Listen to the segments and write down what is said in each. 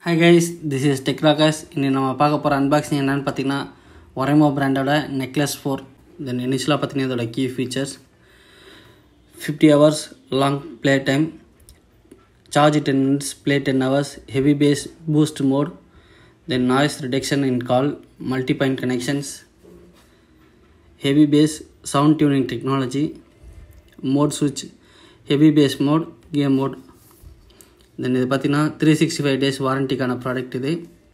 hi guys this is டெக்ராகஸ் இன்னைக்கு நம்ம பார்க்க போகிற அன்பாக்சிங் என்னென்னு பார்த்தீங்கன்னா ஒரேமோ பிராண்டோட நெக்லஸ் ஃபோர் தென் இனிஷியலாக பார்த்தீங்கன்னா இதோட key features fifty hours long play time charge ten minutes play ten hours heavy bass boost mode then noise reduction in call multi point connections heavy bass sound tuning technology mode சுவிட்ச் heavy bass mode game mode then இது பார்த்தீங்கன்னா three sixty five days வாரண்டிக்கான product இது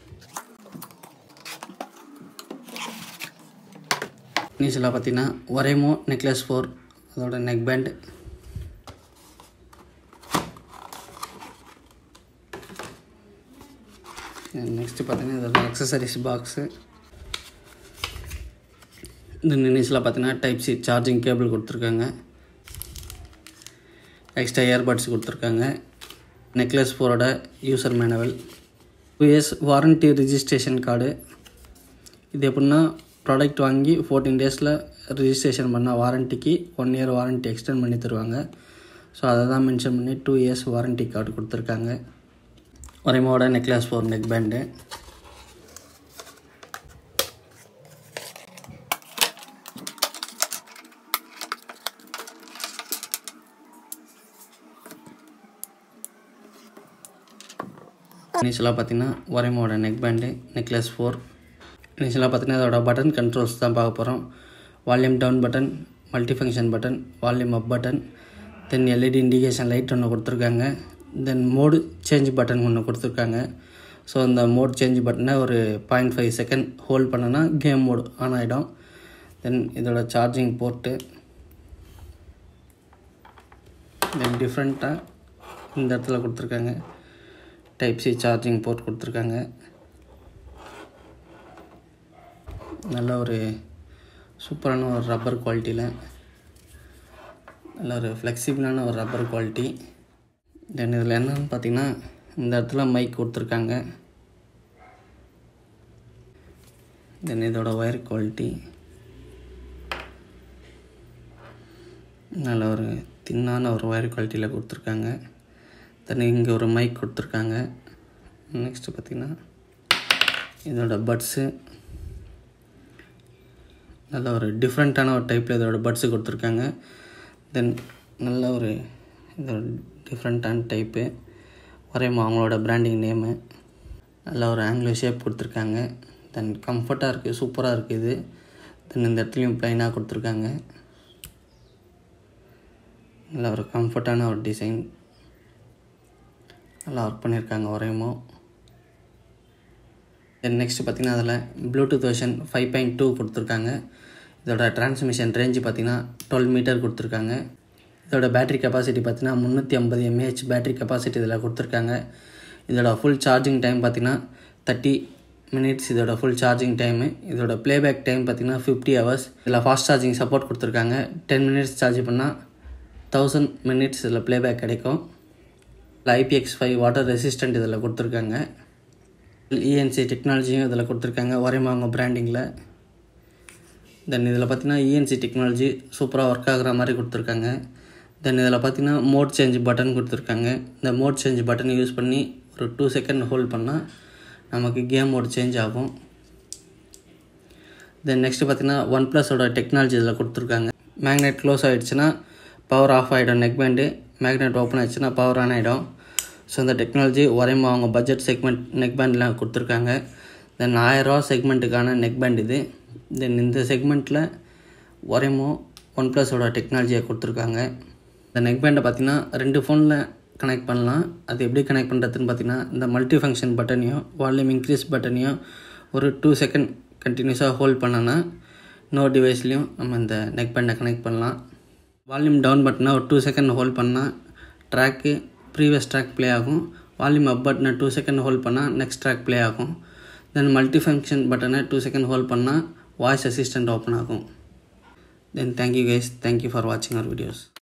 நீச்சலாக பார்த்தீங்கன்னா Oraimo necklace four அதோட neck band next பார்த்தீங்கன்னா இதோட அக்சசரிஸ் பாக்ஸு இந்த நியூஸில் பார்த்தீங்கன்னா டைப் சி சார்ஜிங் கேபிள் கொடுத்துருக்காங்க எக்ஸ்ட்ரா இயர்பட்ஸ் கொடுத்துருக்காங்க நெக்லஸ் ஃபோரோட user manual two years warranty registration card இது எப்படின்னா ப்ராடக்ட் வாங்கி ஃபோர்டீன் டேஸில் ரிஜிஸ்ட்ரேஷன் பண்ணால் வாரண்ட்டிக்கு ஒன் இயர் வாரண்ட்டி எக்ஸ்டெண்ட் பண்ணி தருவாங்க ஸோ அதை தான் மென்ஷன் பண்ணி டூ இயர்ஸ் வாரண்ட்டி கார்டு கொடுத்துருக்காங்க ஒரேமோட நெக்லஸ் ஃபோர் நெக் பேண்டு இனிஷியலாக பார்த்தீங்கன்னா ஒரேமோட நெக் பேண்டு நெக்லஸ் ஃபோர் இனிஷியலாக பார்த்தீங்கன்னா அதோட பட்டன் கண்ட்ரோல்ஸ் தான் பார்க்க போகிறோம் volume down button multi function button volume up button then LED indication light ஒன்று கொடுத்துருக்காங்க தென் மோடு சேஞ்ச் பட்டன் ஒன்று கொடுத்துருக்காங்க ஸோ அந்த மோட் சேஞ்ச் பட்டனை ஒரு பாயிண்ட் ஃபைவ் செகண்ட் ஹோல்ட் பண்ணோன்னா கேம் மோடு ஆன் ஆகிடும் தென் இதோட சார்ஜிங் போர்ட்டு தென் டிஃப்ரெண்ட்டாக இந்த இடத்துல கொடுத்துருக்காங்க டைப் சி சார்ஜிங் போர்ட் கொடுத்துருக்காங்க நல்ல ஒரு சூப்பரான ஒரு ரப்பர் குவாலிட்டியில் நல்ல ஒரு ஃப்ளெக்சிபிளான ஒரு ரப்பர் குவாலிட்டி தென் இதில் என்னன்னு பார்த்தீங்கன்னா இந்த இடத்துல மைக் கொடுத்துருக்காங்க தென் இதோட ஒயர் குவாலிட்டி நல்ல ஒரு தின்னான ஒரு ஒயர் குவாலிட்டியில் கொடுத்துருக்காங்க தென் இங்கே ஒரு மைக் கொடுத்துருக்காங்க நெக்ஸ்ட்டு பார்த்திங்கன்னா இதோட பட்ஸு நல்ல ஒரு டிஃப்ரெண்ட்டான ஒரு டைப்பில் இதோட பட்ஸு கொடுத்துருக்காங்க தென் நல்ல ஒரு இதோட டிஃப்ரெண்ட்டான டைப்பு ஒரேமா அவங்களோட பிராண்டிங் நேமு நல்ல ஒரு ஆங்கிலோ ஷேப் கொடுத்துருக்காங்க தென் கம்ஃபர்ட்டாக இருக்குது சூப்பராக இருக்குது இது தென் இந்த இடத்துலையும் ப்ளைனாக கொடுத்துருக்காங்க நல்ல ஒரு கம்ஃபர்ட்டான ஒரு டிசைன் நல்லா ஒர்க் பண்ணியிருக்காங்க ஒரேமோ தென் நெக்ஸ்ட் பார்த்திங்கன்னா அதில் Bluetooth version five point two கொடுத்துருக்காங்க இதோட டிரான்ஸ்மிஷன் ரேஞ்சு பார்த்திங்கன்னா டுவெல் மீட்டர் கொடுத்துருக்காங்க இதோட பேட்ரி கெப்பாசிட்டி பார்த்திங்கன்னா முந்நூற்றி ஐம்பது எம்ஏஹெச் பேட்ரி கெப்பாசிட்டி இதில் கொடுத்துருக்காங்க இதோட ஃபுல் சார்ஜிங் டைம் பார்த்திங்கன்னா தேர்ட்டி மினிட்ஸ் இதோட ஃபுல் சார்ஜிங் டைமு இதோட ப்ளேபேக் டைம் பார்த்திங்கன்னா ஃபிஃப்டி ஹவர்ஸ் இதில் ஃபாஸ்ட் சார்ஜிங் சப்போர்ட் கொடுத்துருக்காங்க டென் மினிட்ஸ் சார்ஜ் பண்ணால் தௌசண்ட் மினிட்ஸ் இதில் ப்ளேபேக் கிடைக்கும் ஐபிஎக்ஸ் ஃபைவ் வாட்டர் ரெசிஸ்டண்ட் இதில் கொடுத்துருக்காங்க இஎன்சி டெக்னாலஜியும் இதில் கொடுத்துருக்காங்க ஒரேமா அவங்க பிராண்டிங்கில் தென் இதில் பார்த்தீங்கன்னா இஎன்சி டெக்னாலஜி சூப்பராக ஒர்க் ஆகுற மாதிரி கொடுத்துருக்காங்க தென் இதில் பார்த்தீங்கன்னா மோட் சேஞ்ச் பட்டன் கொடுத்துருக்காங்க இந்த மோட் சேஞ்ச் பட்டன் யூஸ் பண்ணி ஒரு டூ செகண்ட் ஹோல்ட் பண்ணால் நமக்கு கேம் மோட் சேஞ்ச் ஆகும் தென் நெக்ஸ்ட்டு பார்த்தீங்கன்னா ஒன் ப்ளஸோட டெக்னாலஜி இதில் கொடுத்துருக்காங்க மேக்னெட் க்ளோஸ் ஆகிடுச்சுன்னா பவர் ஆஃப் ஆகிடும் நெக் பேண்டு மேக்னெட் ஓப்பன் ஆயிடுச்சுன்னா பவர் ஆன் ஆகிடும் ஸோ இந்த டெக்னாலஜி ஒரேமா அவங்க பட்ஜெட் செக்மெண்ட் நெக் பேண்டில் கொடுத்துருக்காங்க தென் ஆயிரரூவா செக்மெண்ட்டுக்கான நெக் பேண்ட் இது தென் இந்த செக்மெண்ட்டில் ஒரேமோ ஒன் ப்ளஸோட டெக்னாலஜியை கொடுத்துருக்காங்க இந்த நெக் பேண்டை பார்த்திங்கன்னா ரெண்டு ஃபோனில் கனெக்ட் பண்ணலாம் அது எப்படி கனெக்ட் பண்ணுறதுன்னு பார்த்திங்கன்னா இந்த மல்டி ஃபங்க்ஷன் பட்டனையும் வால்யூம் இன்க்ரீஸ் பட்டனையும் ஒரு டூ செகண்ட் கண்டினியூஸாக ஹோல்ட் பண்ணோன்னா நோ டிவைஸ்லேயும் நம்ம இந்த நெக் பேண்டை கனெக்ட் பண்ணலாம் வால்யூம் டவுன் பட்டனை ஒரு டூ செகண்ட் ஹோல்ட் பண்ணால் ட்ராக்கு ப்ரீவியஸ் ட்ராக் ப்ளே ஆகும் வால்யூம் அப் பட்டனை டூ செகண்ட் ஹோல்ட் பண்ணால் நெக்ஸ்ட் ட்ராக் ப்ளே ஆகும் தென் மல்டி ஃபங்க்ஷன் பட்டனை டூ செகண்ட் ஹோல்ட் பண்ணால் வாய்ஸ் அசிஸ்டண்ட் ஓப்பன் ஆகும் then thank you guys thank you for வாட்சிங் அவர் வீடியோஸ்